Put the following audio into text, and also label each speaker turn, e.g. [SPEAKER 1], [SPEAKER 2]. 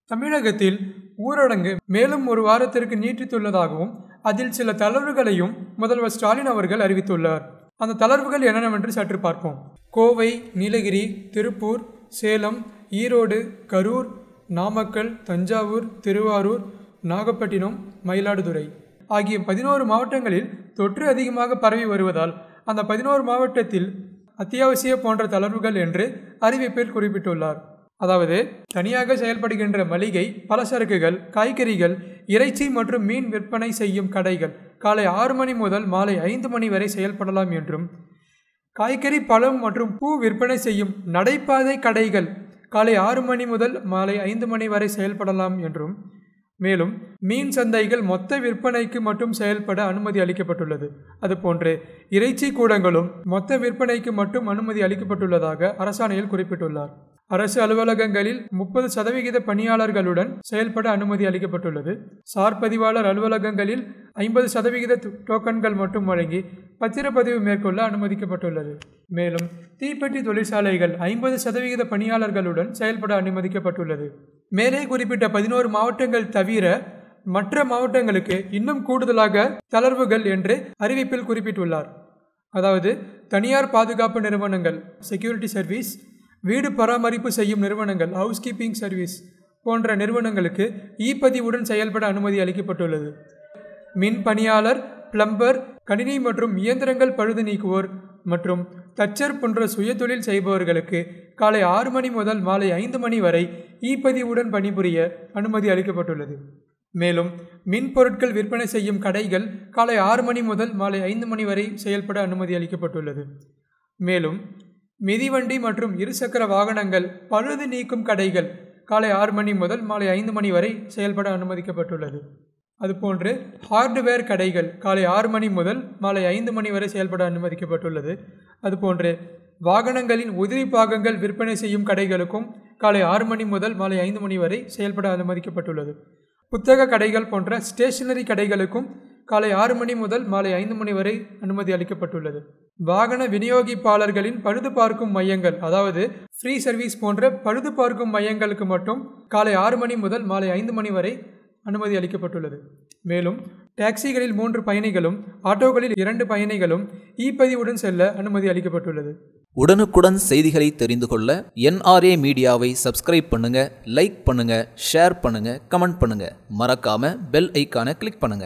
[SPEAKER 1] தமிழகத்தில் ஊரடங்கு மேலும் ஒரு வாரத்திற்கு நீட்டித்துள்ளதாகவும் அதில் சில தளர்வுகளையும் முதல்வர் ஸ்டாலின் அவர்கள் அறிவித்துள்ளார் அந்த தளர்வுகள் என்னென்னவென்று சற்று பார்ப்போம் கோவை நீலகிரி திருப்பூர் சேலம் ஈரோடு கரூர் நாமக்கல் தஞ்சாவூர் திருவாரூர் நாகப்பட்டினம் மயிலாடுதுறை ஆகிய பதினோரு மாவட்டங்களில் தொற்று அதிகமாக பரவி வருவதால் அந்த பதினோரு மாவட்டத்தில் அத்தியாவசிய போன்ற தளர்வுகள் என்று அறிவிப்பில் குறிப்பிட்டுள்ளார் அதாவது தனியாக செயல்படுகின்ற மளிகை பலசரக்குகள் காய்கறிகள் இறைச்சி மற்றும் மீன் விற்பனை செய்யும் கடைகள் காலை ஆறு மணி முதல் மாலை ஐந்து மணி வரை செயல்படலாம் என்றும் காய்கறி பழம் மற்றும் பூ விற்பனை செய்யும் நடைபாதை கடைகள் காலை ஆறு மணி முதல் மாலை ஐந்து மணி வரை செயல்படலாம் என்றும் மேலும் மீன் சந்தைகள் மொத்த விற்பனைக்கு மட்டும் செயல்பட அனுமதி அளிக்கப்பட்டுள்ளது அதுபோன்று இறைச்சி கூடங்களும் மொத்த விற்பனைக்கு மட்டும் அனுமதி அளிக்கப்பட்டுள்ளதாக அரசாணையில் குறிப்பிட்டுள்ளார் அரசு அலுவலகங்களில் முப்பது சதவிகித பணியாளர்களுடன் செயல்பட அனுமதி அளிக்கப்பட்டுள்ளது சார் பதிவாளர் அலுவலகங்களில் ஐம்பது சதவிகித டோக்கன்கள் மட்டும் வழங்கி பத்திரப்பதிவு மேற்கொள்ள அனுமதிக்கப்பட்டுள்ளது மேலும் தீப்பெட்டி தொழிற்சாலைகள் ஐம்பது சதவிகித பணியாளர்களுடன் செயல்பட அனுமதிக்கப்பட்டுள்ளது மேலே குறிப்பிட்ட பதினோரு மாவட்டங்கள் தவிர மற்ற மாவட்டங்களுக்கு இன்னும் கூடுதலாக தளர்வுகள் என்று அறிவிப்பில் குறிப்பிட்டுள்ளார் அதாவது தனியார் பாதுகாப்பு நிறுவனங்கள் செக்யூரிட்டி சர்வீஸ் வீடு பராமரிப்பு செய்யும் நிறுவனங்கள் ஹவுஸ் கீப்பிங் சர்வீஸ் போன்ற நிறுவனங்களுக்கு இ பதிவுடன் செயல்பட அனுமதி அளிக்கப்பட்டுள்ளது மின் பணியாளர் பிளம்பர் கணினி மற்றும் இயந்திரங்கள் பழுது நீக்குவோர் மற்றும் தச்சர் போன்ற சுயதொழில் செய்பவர்களுக்கு காலை ஆறு மணி முதல் மாலை ஐந்து மணி வரை இ பதிவுடன் பணிபுரிய அனுமதி அளிக்கப்பட்டுள்ளது மேலும் மின் பொருட்கள் விற்பனை செய்யும் கடைகள் காலை ஆறு மணி முதல் மாலை ஐந்து மணி வரை செயல்பட அனுமதி அளிக்கப்பட்டுள்ளது மேலும் மிதிவண்டி மற்றும் இருசக்கர வாகனங்கள் பழுது நீக்கும் கடைகள் காலை ஆறு மணி முதல் மாலை ஐந்து மணி வரை செயல்பட அனுமதிக்கப்பட்டுள்ளது அதுபோன்று ஹார்ட்வேர் கடைகள் காலை ஆறு மணி முதல் மாலை ஐந்து மணி வரை செயல்பட அனுமதிக்கப்பட்டுள்ளது அதுபோன்று வாகனங்களின் உதிரி பாகங்கள் விற்பனை செய்யும் கடைகளுக்கும் காலை ஆறு மணி முதல் மாலை ஐந்து மணி வரை செயல்பட அனுமதிக்கப்பட்டுள்ளது புத்தக கடைகள் போன்ற ஸ்டேஷனரி கடைகளுக்கும் காலை ஆறு மணி முதல் மாலை ஐந்து மணி வரை அனுமதி அளிக்கப்பட்டுள்ளது வாகன விநியோகிப்பாளர்களின் பழுது பார்க்கும் மையங்கள் அதாவது ஃப்ரீ சர்வீஸ் போன்ற பழுது பார்க்கும் மையங்களுக்கு மட்டும் காலை ஆறு மணி முதல் மாலை ஐந்து மணி வரை அனுமதி அளிக்கப்பட்டுள்ளது மேலும் டாக்ஸிகளில் மூன்று பயணிகளும் ஆட்டோகளில் இரண்டு பயணிகளும் இ பதிவுடன் செல்ல அனுமதி அளிக்கப்பட்டுள்ளது
[SPEAKER 2] உடனுக்குடன் செய்திகளை தெரிந்து கொள்ள என்ஆர்ஏ மீடியாவை சப்ஸ்கிரைப் பண்ணுங்க லைக் பண்ணுங்க ஷேர் பண்ணுங்க கமெண்ட் பண்ணுங்க மறக்காம பெல் ஐக்கானை கிளிக் பண்ணுங்க